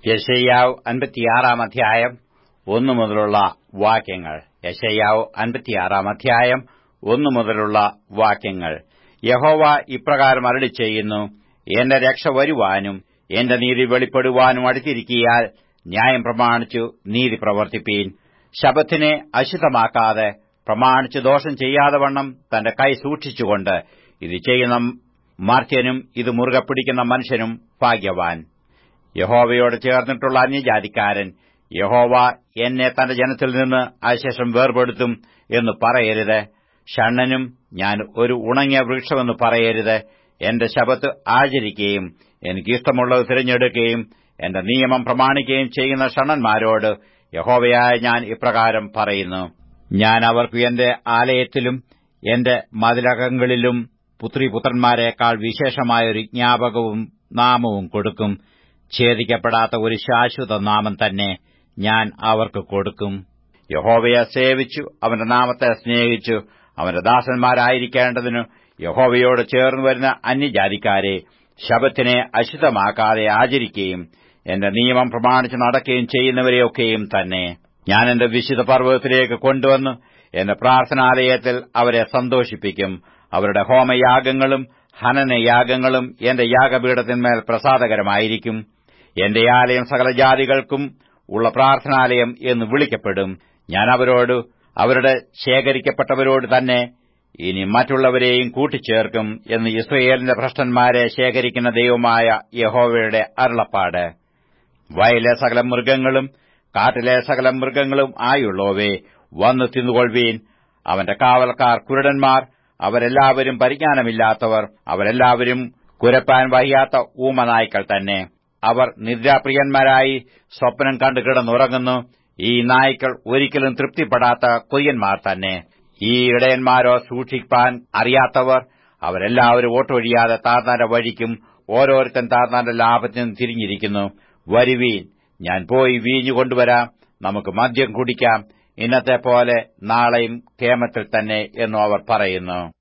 യശയ്യാവ് അൻപത്തിയാറാം അധ്യായം ഒന്നു മുതലുള്ള വാക്യങ്ങൾ യശയ്യാവ് അൻപത്തിയാറാം അധ്യായം ഒന്നു മുതലുള്ള വാക്യങ്ങൾ യഹോവ ഇപ്രകാരം അരളി ചെയ്യുന്നു എന്റെ രക്ഷ വരുവാനും എന്റെ നീതി വെളിപ്പെടുവാനും അടുത്തിരിക്കിയാൽ ന്യായം പ്രമാണിച്ചു നീതി പ്രവർത്തിപ്പീൻ ശബത്തിനെ അശുദ്ധമാക്കാതെ പ്രമാണിച്ചു ദോഷം ചെയ്യാതെ വണ്ണം തന്റെ കൈ സൂക്ഷിച്ചുകൊണ്ട് ഇത് ചെയ്യുന്ന മർത്യനും ഇത് മുറുകെ പിടിക്കുന്ന മനുഷ്യനും ഭാഗ്യവാൻ യഹോവയോട് ചേർന്നിട്ടുള്ള അന്യജാതിക്കാരൻ യഹോവ എന്നെ തന്റെ ജനത്തിൽ നിന്ന് അശേഷം വേർപെടുത്തും എന്ന് പറയരുത് ഷണ്ണനും ഞാൻ ഒരു ഉണങ്ങിയ വൃക്ഷമെന്ന് പറയരുത് എന്റെ ശബത്ത് ആചരിക്കുകയും എനിക്കിഷ്ടമുള്ളത് തിരഞ്ഞെടുക്കുകയും എന്റെ നിയമം പ്രമാണിക്കുകയും ചെയ്യുന്ന ഷണ്ണന്മാരോട് യഹോവയായ ഞാൻ ഇപ്രകാരം പറയുന്നു ഞാൻ അവർക്ക് എന്റെ ആലയത്തിലും എന്റെ മതിലകങ്ങളിലും പുത്രിപുത്രന്മാരെക്കാൾ വിശേഷമായ ഒരു ജ്ഞാപകവും നാമവും കൊടുക്കും ഛേദിക്കപ്പെടാത്ത ഒരു ശാശ്വത നാമം തന്നെ ഞാൻ അവർക്ക് കൊടുക്കും യഹോവയെ സേവിച്ചു അവന്റെ നാമത്തെ സ്നേഹിച്ചു അവന്റെ ദാസന്മാരായിരിക്കേണ്ടതിനു യഹോവയോട് ചേർന്നു വരുന്ന അന്യജാതിക്കാരെ ശബത്തിനെ അശുദ്ധമാക്കാതെ ആചരിക്കുകയും എന്റെ നിയമം പ്രമാണിച്ച് നടക്കുകയും ചെയ്യുന്നവരെയൊക്കെയും തന്നെ ഞാൻ എന്റെ വിശുദ്ധ പർവ്വതത്തിലേക്ക് കൊണ്ടുവന്ന് എന്റെ പ്രാർത്ഥനാലയത്തിൽ അവരെ സന്തോഷിപ്പിക്കും അവരുടെ ഹോമയാഗങ്ങളും ഹനനയാഗങ്ങളും എന്റെ യാഗപീഠത്തിന്മേൽ പ്രസാദകരമായിരിക്കും എന്റെ ആലയം സകല ജാതികൾക്കും ഉള്ള പ്രാർത്ഥനാലയം എന്ന് വിളിക്കപ്പെടും ഞാൻ അവരോട് അവരുടെ ശേഖരിക്കപ്പെട്ടവരോട് തന്നെ ഇനി മറ്റുള്ളവരെയും കൂട്ടിച്ചേർക്കും എന്ന് ഇസ്രയേലിന്റെ ഭ്രഷ്ടന്മാരെ ശേഖരിക്കുന്ന ദൈവമായ യഹോവയുടെ അരുളപ്പാട് വയലെ സകല മൃഗങ്ങളും കാട്ടിലെ സകല മൃഗങ്ങളും ആയുള്ളോവേ വന്നു തിന്നുകൊള്ളുവീൻ അവന്റെ കാവൽക്കാർ കുരുടന്മാർ അവരെല്ലാവരും പരിജ്ഞാനമില്ലാത്തവർ അവരെല്ലാവരും കുരപ്പാൻ വഹിയാത്ത ഊമനായ്ക്കൾ തന്നെ അവർ നിദ്രാപ്രിയന്മാരായി സ്വപ്നം കണ്ടു കിടന്നുറങ്ങുന്നു ഈ നായ്ക്കൾ ഒരിക്കലും തൃപ്തിപ്പെടാത്ത കൊയ്യന്മാർ തന്നെ ഈ ഇടയന്മാരോ സൂക്ഷിപ്പാൻ അറിയാത്തവർ അവരെല്ലാവരും ഓട്ടൊഴിയാതെ താർന്നാന്റെ വഴിക്കും ഓരോരുത്തൻ താർന്നാന്റെ ലാഭത്തിനും തിരിഞ്ഞിരിക്കുന്നു വരുവീൻ ഞാൻ പോയി വീഞ്ഞു കൊണ്ടുവരാം നമുക്ക് മദ്യം കുടിക്കാം ഇന്നത്തെ പോലെ നാളെയും കേമത്തിൽ തന്നെ എന്നു അവർ പറയുന്നു